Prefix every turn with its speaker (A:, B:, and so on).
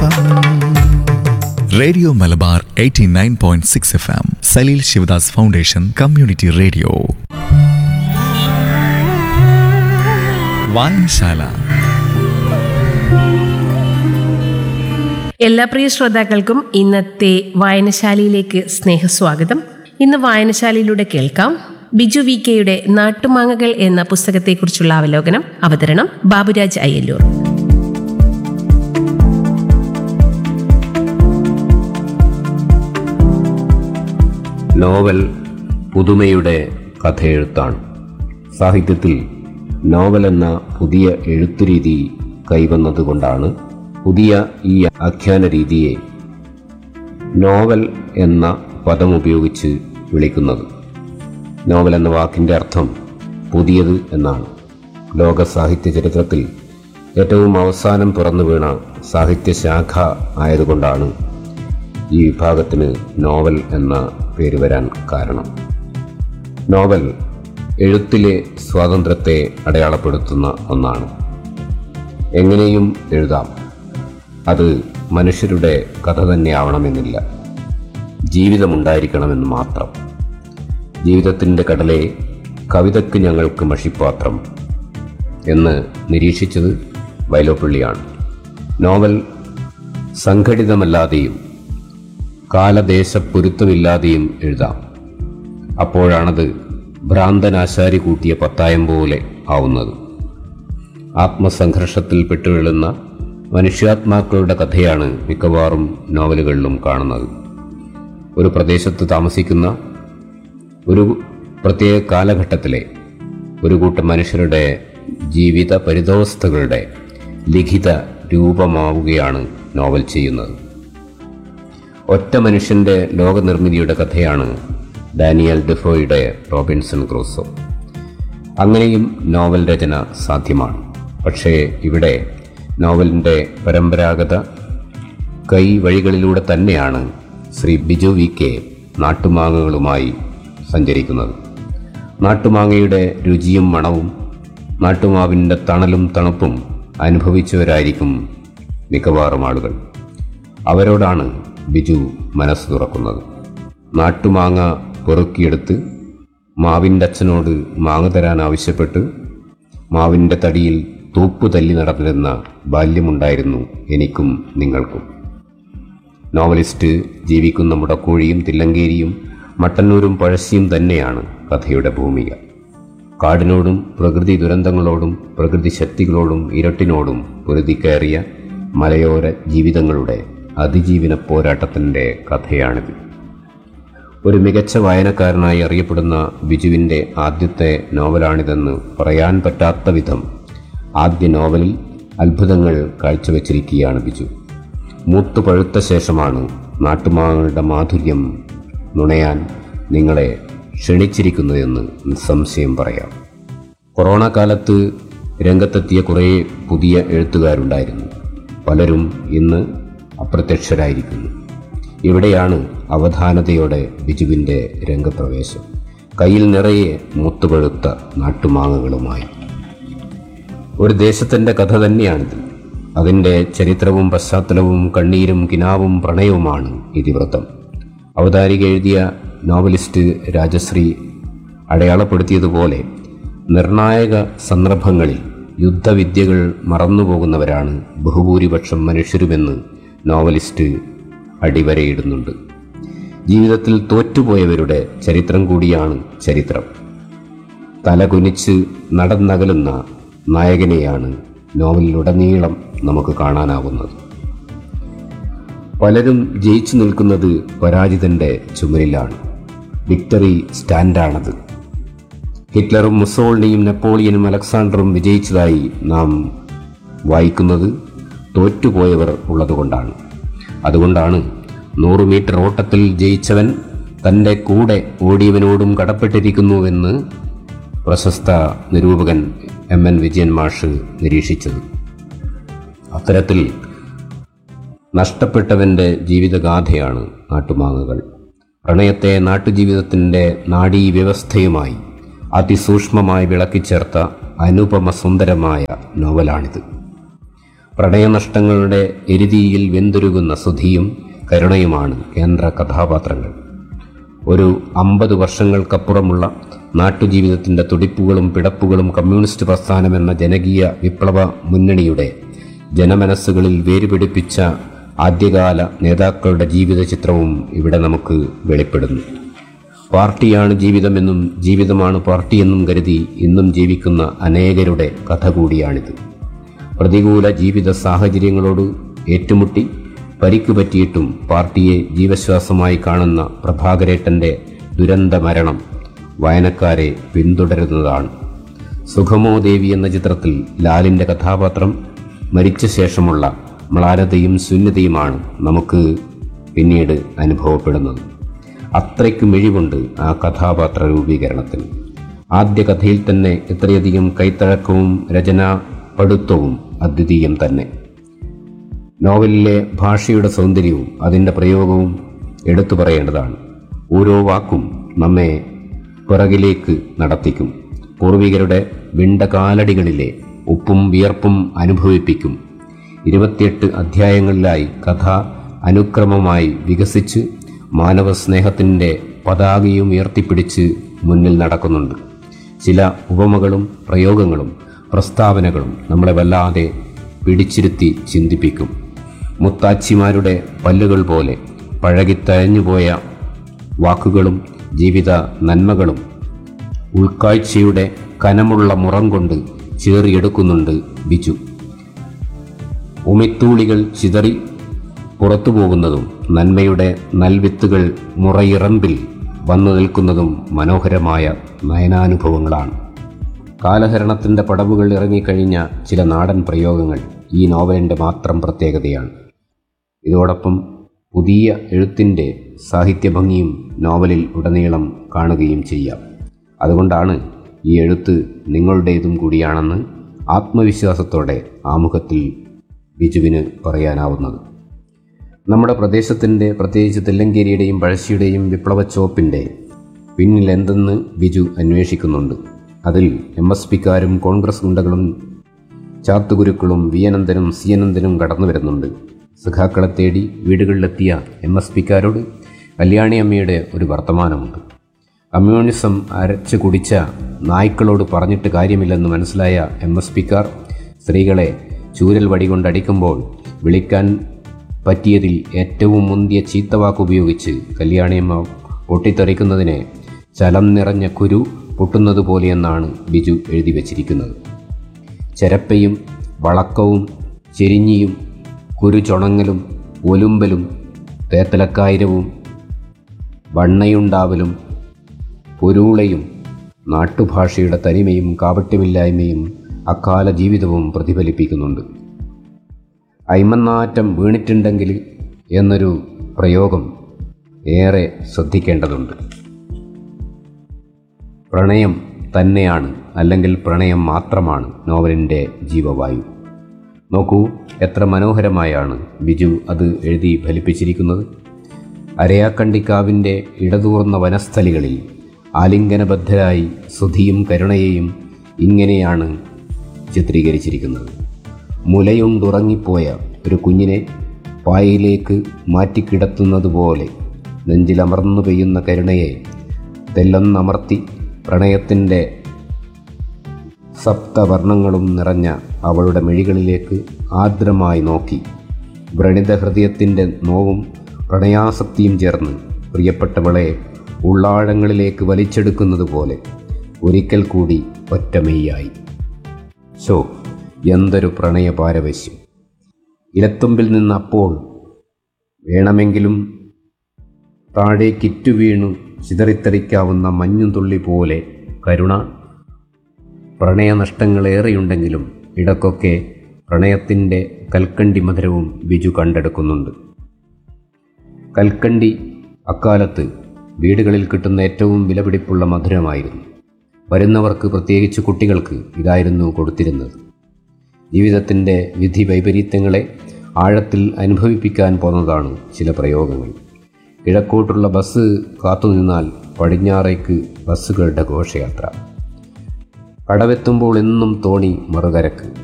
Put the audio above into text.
A: M
B: radio Malabar 89.6 point six F M Saleel Sivadas foundation community radio വായനശാല
C: എല്ലാ പ്രിയ ശ്രോതാക്കൾക്കും ഇന്നത്തെ വായനശാലയിലേക്ക് സ്നേഹസ്വാഗതം ഇന്ന് വായനശാലയിലൂടെ കേൾക്കാം ബിജു വി കെയുടെ നാട്ടുമാങ്ങകൾ എന്ന പുസ്തകത്തെക്കുറിച്ചുള്ള അവലോകനം അവതരണം ബാബുരാജ് അയ്യല്ലൂർ
D: നോവൽ പുതുമയുടെ കഥയെഴുത്താണ് സാഹിത്യത്തിൽ നോവൽ എന്ന പുതിയ എഴുത്തുരീതി കൈവന്നതുകൊണ്ടാണ് പുതിയ ഈ ആഖ്യാന രീതിയെ നോവൽ എന്ന പദം ഉപയോഗിച്ച് വിളിക്കുന്നത് നോവൽ എന്ന വാക്കിൻ്റെ അർത്ഥം പുതിയത് എന്നാണ് ലോക സാഹിത്യ ചരിത്രത്തിൽ ഏറ്റവും അവസാനം തുറന്നു വീണ സാഹിത്യശാഖ ആയതുകൊണ്ടാണ് ഈ വിഭാഗത്തിന് നോവൽ എന്ന പേര് വരാൻ കാരണം നോവൽ എഴുത്തിലെ സ്വാതന്ത്ര്യത്തെ അടയാളപ്പെടുത്തുന്ന ഒന്നാണ് എങ്ങനെയും എഴുതാം അത് മനുഷ്യരുടെ കഥ തന്നെയാവണമെന്നില്ല ജീവിതമുണ്ടായിരിക്കണമെന്ന് മാത്രം ജീവിതത്തിൻ്റെ കടലെ കവിതയ്ക്ക് ഞങ്ങൾക്ക് മഷിപ്പാത്രം എന്ന് നിരീക്ഷിച്ചത് വൈലോപ്പിള്ളിയാണ് നോവൽ സംഘടിതമല്ലാതെയും കാലദേശപ്പൊരുത്തമില്ലാതെയും എഴുതാം അപ്പോഴാണത് ഭ്രാന്തനാശാരി കൂട്ടിയ പത്തായം പോലെ ആവുന്നത് ആത്മസംഘർഷത്തിൽ പെട്ടുവീഴുന്ന മനുഷ്യാത്മാക്കളുടെ കഥയാണ് മിക്കവാറും നോവലുകളിലും കാണുന്നത് ഒരു പ്രദേശത്ത് താമസിക്കുന്ന ഒരു പ്രത്യേക കാലഘട്ടത്തിലെ ഒരു കൂട്ടം മനുഷ്യരുടെ ജീവിത പരിതോവസ്ഥകളുടെ ലിഖിത രൂപമാവുകയാണ് നോവൽ ചെയ്യുന്നത് ഒറ്റ മനുഷ്യന്റെ ലോകനിർമ്മിതിയുടെ കഥയാണ് ഡാനിയൽ ഡെഫോയുടെ റോബിൻസൺ ക്രൂസോ അങ്ങനെയും നോവൽ രചന സാധ്യമാണ് പക്ഷേ ഇവിടെ നോവലിൻ്റെ പരമ്പരാഗത കൈ വഴികളിലൂടെ തന്നെയാണ് ശ്രീ ബിജു വി കെ നാട്ടുമാങ്ങകളുമായി സഞ്ചരിക്കുന്നത് നാട്ടുമാങ്ങയുടെ രുചിയും മണവും നാട്ടുമാവിൻ്റെ തണലും തണുപ്പും അനുഭവിച്ചവരായിരിക്കും മിക്കവാറും ആളുകൾ അവരോടാണ് ബിജു മനസ്സ് തുറക്കുന്നത് നാട്ടുമാങ്ങ പൊറുക്കിയെടുത്ത് മാവിൻ്റെ അച്ഛനോട് മാങ്ങ തരാൻ ആവശ്യപ്പെട്ട് മാവിൻ്റെ തടിയിൽ തൂപ്പു തല്ലി നടന്നിരുന്ന ബാല്യമുണ്ടായിരുന്നു എനിക്കും നിങ്ങൾക്കും നോവലിസ്റ്റ് ജീവിക്കുന്ന മുടക്കോഴിയും തില്ലങ്കേരിയും മട്ടന്നൂരും പഴശ്ശിയും തന്നെയാണ് കഥയുടെ ഭൂമിക കാടിനോടും പ്രകൃതി ദുരന്തങ്ങളോടും പ്രകൃതി ശക്തികളോടും ഇരട്ടിനോടും പൊരുതിക്കയറിയ മലയോര ജീവിതങ്ങളുടെ അതിജീവന പോരാട്ടത്തിൻ്റെ കഥയാണിത് ഒരു മികച്ച വായനക്കാരനായി അറിയപ്പെടുന്ന ബിജുവിൻ്റെ ആദ്യത്തെ നോവലാണിതെന്ന് പറയാൻ പറ്റാത്ത വിധം ആദ്യ നോവലിൽ അത്ഭുതങ്ങൾ കാഴ്ചവെച്ചിരിക്കുകയാണ് ബിജു മൂത്തു പഴുത്ത ശേഷമാണ് നാട്ടുമാങ്ങളുടെ മാധുര്യം നുണയാൻ നിങ്ങളെ ക്ഷണിച്ചിരിക്കുന്നതെന്ന് നിസ്സംശയം പറയാം കൊറോണ കാലത്ത് രംഗത്തെത്തിയ കുറേ പുതിയ എഴുത്തുകാരുണ്ടായിരുന്നു പലരും ഇന്ന് അപ്രത്യക്ഷരായിരിക്കുന്നു ഇവിടെയാണ് അവധാനതയോടെ ബിജുവിൻ്റെ രംഗപ്രവേശം കയ്യിൽ നിറയെ മൂത്തുപഴുത്ത നാട്ടുമാങ്ങകളുമായി ഒരു ദേശത്തിൻ്റെ കഥ തന്നെയാണിത് അതിൻ്റെ ചരിത്രവും പശ്ചാത്തലവും കണ്ണീരും കിനാവും പ്രണയവുമാണ് ഇതിവൃത്തം അവതാരിക എഴുതിയ നോവലിസ്റ്റ് രാജശ്രീ അടയാളപ്പെടുത്തിയതുപോലെ നിർണായക സന്ദർഭങ്ങളിൽ യുദ്ധവിദ്യകൾ മറന്നുപോകുന്നവരാണ് ബഹുഭൂരിപക്ഷം മനുഷ്യരുമെന്ന് നോവലിസ്റ്റ് അടിവരയിടുന്നുണ്ട് ജീവിതത്തിൽ തോറ്റുപോയവരുടെ ചരിത്രം കൂടിയാണ് ചരിത്രം തലകുനിച്ച് നടന്നകലുന്ന നായകനെയാണ് നോവലിലുടനീളം നമുക്ക് കാണാനാവുന്നത് പലരും ജയിച്ചു നിൽക്കുന്നത് പരാജിതന്റെ ചുമലിലാണ് വിക്ടറി സ്റ്റാൻഡാണത് ഹിറ്റ്ലറും മുസോളിനിയും നെപ്പോളിയനും അലക്സാണ്ടറും വിജയിച്ചതായി നാം വായിക്കുന്നത് തോറ്റുപോയവർ ഉള്ളതുകൊണ്ടാണ് അതുകൊണ്ടാണ് നൂറ് മീറ്റർ ഓട്ടത്തിൽ ജയിച്ചവൻ തൻ്റെ കൂടെ ഓടിയവനോടും കടപ്പെട്ടിരിക്കുന്നുവെന്ന് പ്രശസ്ത നിരൂപകൻ എം എൻ വിജയൻ മാഷ് നിരീക്ഷിച്ചത് അത്തരത്തിൽ നഷ്ടപ്പെട്ടവൻ്റെ ജീവിതഗാഥയാണ് നാട്ടുമാങ്ങകൾ പ്രണയത്തെ നാട്ടുജീവിതത്തിൻ്റെ നാഡീവ്യവസ്ഥയുമായി അതിസൂക്ഷ്മമായി വിളക്കിച്ചേർത്ത അനുപമ സുന്ദരമായ നോവലാണിത് പ്രണയനഷ്ടങ്ങളുടെ എരുതിയിൽ വെന്തുരുകുന്ന സുധിയും കരുണയുമാണ് കേന്ദ്ര കഥാപാത്രങ്ങൾ ഒരു അമ്പത് വർഷങ്ങൾക്കപ്പുറമുള്ള നാട്ടുജീവിതത്തിൻ്റെ തുടിപ്പുകളും പിടപ്പുകളും കമ്മ്യൂണിസ്റ്റ് പ്രസ്ഥാനം എന്ന ജനകീയ വിപ്ലവ മുന്നണിയുടെ ജനമനസ്സുകളിൽ വേരുപിടിപ്പിച്ച ആദ്യകാല നേതാക്കളുടെ ജീവിത ചിത്രവും ഇവിടെ നമുക്ക് വെളിപ്പെടുന്നു പാർട്ടിയാണ് ജീവിതമെന്നും ജീവിതമാണ് പാർട്ടിയെന്നും കരുതി ഇന്നും ജീവിക്കുന്ന അനേകരുടെ കഥ കൂടിയാണിത് പ്രതികൂല ജീവിത സാഹചര്യങ്ങളോട് ഏറ്റുമുട്ടി പരിക്ക് പറ്റിയിട്ടും പാർട്ടിയെ ജീവശ്വാസമായി കാണുന്ന പ്രഭാകരേട്ടൻ്റെ ദുരന്ത മരണം വായനക്കാരെ പിന്തുടരുന്നതാണ് സുഖമോ ദേവി എന്ന ചിത്രത്തിൽ ലാലിൻ്റെ കഥാപാത്രം മരിച്ച ശേഷമുള്ള മ്ലാനതയും ശൂന്യതയുമാണ് നമുക്ക് പിന്നീട് അനുഭവപ്പെടുന്നത് അത്രയ്ക്ക് മിഴിവുണ്ട് ആ കഥാപാത്ര രൂപീകരണത്തിന് ആദ്യ കഥയിൽ തന്നെ ഇത്രയധികം കൈത്തഴക്കവും രചനാ പടുത്വവും അദ്വിതീയം തന്നെ നോവലിലെ ഭാഷയുടെ സൗന്ദര്യവും അതിൻ്റെ പ്രയോഗവും എടുത്തു പറയേണ്ടതാണ് ഓരോ വാക്കും നമ്മെ പിറകിലേക്ക് നടത്തിക്കും പൂർവികരുടെ വിണ്ട കാലടികളിലെ ഉപ്പും വിയർപ്പും അനുഭവിപ്പിക്കും ഇരുപത്തിയെട്ട് അധ്യായങ്ങളിലായി കഥ അനുക്രമമായി വികസിച്ച് മാനവ സ്നേഹത്തിൻ്റെ പതാകയും ഉയർത്തിപ്പിടിച്ച് മുന്നിൽ നടക്കുന്നുണ്ട് ചില ഉപമകളും പ്രയോഗങ്ങളും പ്രസ്താവനകളും നമ്മളെ വല്ലാതെ പിടിച്ചിരുത്തി ചിന്തിപ്പിക്കും മുത്താച്ചിമാരുടെ പല്ലുകൾ പോലെ പഴകിത്തഴഞ്ഞുപോയ വാക്കുകളും ജീവിത നന്മകളും ഉൾക്കാഴ്ചയുടെ കനമുള്ള മുറം കൊണ്ട് ചേറിയെടുക്കുന്നുണ്ട് ബിജു ഉമിത്തൂളികൾ ചിതറി പുറത്തു പോകുന്നതും നന്മയുടെ നൽവിത്തുകൾ മുറയിറമ്പിൽ വന്നു നിൽക്കുന്നതും മനോഹരമായ നയനാനുഭവങ്ങളാണ് കാലഹരണത്തിൻ്റെ പടവുകൾ ഇറങ്ങിക്കഴിഞ്ഞ ചില നാടൻ പ്രയോഗങ്ങൾ ഈ നോവലിൻ്റെ മാത്രം പ്രത്യേകതയാണ് ഇതോടൊപ്പം പുതിയ എഴുത്തിൻ്റെ സാഹിത്യഭംഗിയും നോവലിൽ ഉടനീളം കാണുകയും ചെയ്യാം അതുകൊണ്ടാണ് ഈ എഴുത്ത് നിങ്ങളുടേതും കൂടിയാണെന്ന് ആത്മവിശ്വാസത്തോടെ ആമുഖത്തിൽ ബിജുവിന് പറയാനാവുന്നത് നമ്മുടെ പ്രദേശത്തിൻ്റെ പ്രത്യേകിച്ച് തെല്ലങ്കേരിയുടെയും പഴശ്ശിയുടെയും വിപ്ലവ ചോപ്പിൻ്റെ പിന്നിൽ എന്തെന്ന് ബിജു അന്വേഷിക്കുന്നുണ്ട് അതിൽ എം എസ് പിക്കാരും കോൺഗ്രസ് ഗുണ്ടകളും ചാത്തുകുരുക്കളും വി അനന്തനും സി അനന്തനും കടന്നു വരുന്നുണ്ട് സഖാക്കളെ തേടി വീടുകളിലെത്തിയ എം എസ് പിക്കാരോട് കല്യാണി അമ്മയുടെ ഒരു വർത്തമാനമുണ്ട് കമ്മ്യൂണിസം അരച്ച് കുടിച്ച നായ്ക്കളോട് പറഞ്ഞിട്ട് കാര്യമില്ലെന്ന് മനസ്സിലായ എം എസ് പിക്കാർ സ്ത്രീകളെ ചൂരൽ വടി കൊണ്ടടിക്കുമ്പോൾ വിളിക്കാൻ പറ്റിയതിൽ ഏറ്റവും മുന്തിയ ചീത്തവാക്ക് ഉപയോഗിച്ച് കല്യാണിയമ്മ പൊട്ടിത്തെറിക്കുന്നതിനെ ചലം നിറഞ്ഞ കുരു പൊട്ടുന്നത് പോലെയെന്നാണ് ബിജു എഴുതി വച്ചിരിക്കുന്നത് ചെരപ്പയും വളക്കവും ചെരിഞ്ഞിയും കുരു ചുണങ്ങലും ഒലുമ്പലും തേത്തലക്കായിരവും വണ്ണയുണ്ടാവലും പൊരൂളയും നാട്ടുഭാഷയുടെ തനിമയും കാപട്യമില്ലായ്മയും അക്കാല ജീവിതവും പ്രതിഫലിപ്പിക്കുന്നുണ്ട് അയ്മന്നാറ്റം വീണിട്ടുണ്ടെങ്കിൽ എന്നൊരു പ്രയോഗം ഏറെ ശ്രദ്ധിക്കേണ്ടതുണ്ട് പ്രണയം തന്നെയാണ് അല്ലെങ്കിൽ പ്രണയം മാത്രമാണ് നോവലിൻ്റെ ജീവവായു നോക്കൂ എത്ര മനോഹരമായാണ് ബിജു അത് എഴുതി ഫലിപ്പിച്ചിരിക്കുന്നത് അരയാക്കണ്ടിക്കാവിൻ്റെ ഇടതൂർന്ന വനസ്ഥലികളിൽ ആലിംഗനബദ്ധരായി സുധിയും കരുണയെയും ഇങ്ങനെയാണ് ചിത്രീകരിച്ചിരിക്കുന്നത് മുലയുണ്ടുറങ്ങിപ്പോയ ഒരു കുഞ്ഞിനെ പായയിലേക്ക് മാറ്റിക്കിടത്തുന്നതുപോലെ നെഞ്ചിലമർന്നു പെയ്യുന്ന കരുണയെ തെല്ലൊന്നമർത്തി പ്രണയത്തിൻ്റെ സപ്തവർണ്ണങ്ങളും നിറഞ്ഞ അവളുടെ മിഴികളിലേക്ക് ആർദ്രമായി നോക്കി വ്രണിത ഹൃദയത്തിൻ്റെ നോവും പ്രണയാസക്തിയും ചേർന്ന് പ്രിയപ്പെട്ടവളെ ഉള്ളാഴങ്ങളിലേക്ക് വലിച്ചെടുക്കുന്നത് പോലെ ഒരിക്കൽ കൂടി ഒറ്റമെയ്യായി ശോ എന്തൊരു പ്രണയ പാരവശ്യം ഇലത്തുമ്പിൽ നിന്ന് അപ്പോൾ വേണമെങ്കിലും താഴേക്കിറ്റു വീണു ചിതറിത്തെറിക്കാവുന്ന മഞ്ഞുതുള്ളി പോലെ കരുണ പ്രണയനഷ്ടങ്ങളേറെയുണ്ടെങ്കിലും ഇടക്കൊക്കെ പ്രണയത്തിൻ്റെ കൽക്കണ്ടി മധുരവും ബിജു കണ്ടെടുക്കുന്നുണ്ട് കൽക്കണ്ടി അക്കാലത്ത് വീടുകളിൽ കിട്ടുന്ന ഏറ്റവും വിലപിടിപ്പുള്ള മധുരമായിരുന്നു വരുന്നവർക്ക് പ്രത്യേകിച്ച് കുട്ടികൾക്ക് ഇതായിരുന്നു കൊടുത്തിരുന്നത് ജീവിതത്തിൻ്റെ വിധി വൈപരീത്യങ്ങളെ ആഴത്തിൽ അനുഭവിപ്പിക്കാൻ പോന്നതാണ് ചില പ്രയോഗങ്ങൾ കിഴക്കോട്ടുള്ള ബസ് കാത്തുനിന്നാൽ പടിഞ്ഞാറേക്ക് ബസ്സുകളുടെ ഘോഷയാത്ര കടവെത്തുമ്പോൾ എന്നും തോണി മറുകരക്ക്